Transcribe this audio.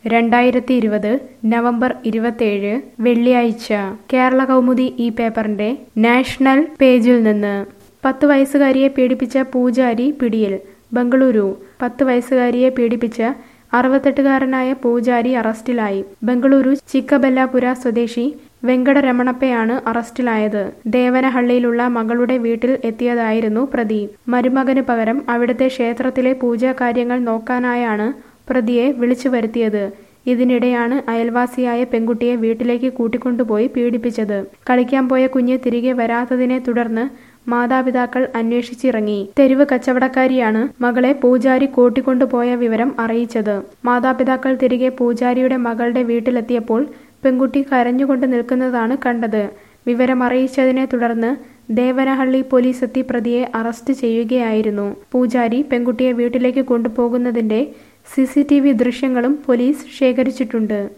രണ്ടായിരത്തി ഇരുപത് നവംബർ ഇരുപത്തേഴ് വെള്ളിയാഴ്ച കേരള കൗമുദി ഈ പേപ്പറിന്റെ നാഷണൽ പേജിൽ നിന്ന് പത്ത് വയസ്സുകാരിയെ പീഡിപ്പിച്ച പൂജാരി പിടിയിൽ ബംഗളൂരു പത്ത് വയസ്സുകാരിയെ പീഡിപ്പിച്ച അറുപത്തെട്ടുകാരനായ പൂജാരി അറസ്റ്റിലായി ബംഗളൂരു ചിക്കബെല്ലാപുര സ്വദേശി വെങ്കടരമണപ്പയാണ് അറസ്റ്റിലായത് ദേവനഹള്ളിയിലുള്ള മകളുടെ വീട്ടിൽ എത്തിയതായിരുന്നു പ്രതി മരുമകന് പകരം അവിടുത്തെ ക്ഷേത്രത്തിലെ പൂജാകാര്യങ്ങൾ നോക്കാനായാണ് പ്രതിയെ വിളിച്ചു വരുത്തിയത് ഇതിനിടെയാണ് അയൽവാസിയായ പെൺകുട്ടിയെ വീട്ടിലേക്ക് കൂട്ടിക്കൊണ്ടുപോയി പീഡിപ്പിച്ചത് കളിക്കാൻ പോയ കുഞ്ഞ് തിരികെ വരാത്തതിനെ തുടർന്ന് മാതാപിതാക്കൾ അന്വേഷിച്ചിറങ്ങി തെരുവ് കച്ചവടക്കാരിയാണ് മകളെ പൂജാരി കൂട്ടിക്കൊണ്ടുപോയ വിവരം അറിയിച്ചത് മാതാപിതാക്കൾ തിരികെ പൂജാരിയുടെ മകളുടെ വീട്ടിലെത്തിയപ്പോൾ പെൺകുട്ടി കരഞ്ഞുകൊണ്ട് നിൽക്കുന്നതാണ് കണ്ടത് വിവരമറിയിച്ചതിനെ തുടർന്ന് ദേവനഹള്ളി പോലീസ് എത്തി പ്രതിയെ അറസ്റ്റ് ചെയ്യുകയായിരുന്നു പൂജാരി പെൺകുട്ടിയെ വീട്ടിലേക്ക് കൊണ്ടുപോകുന്നതിന്റെ സി ദൃശ്യങ്ങളും പോലീസ് ശേഖരിച്ചിട്ടുണ്ട്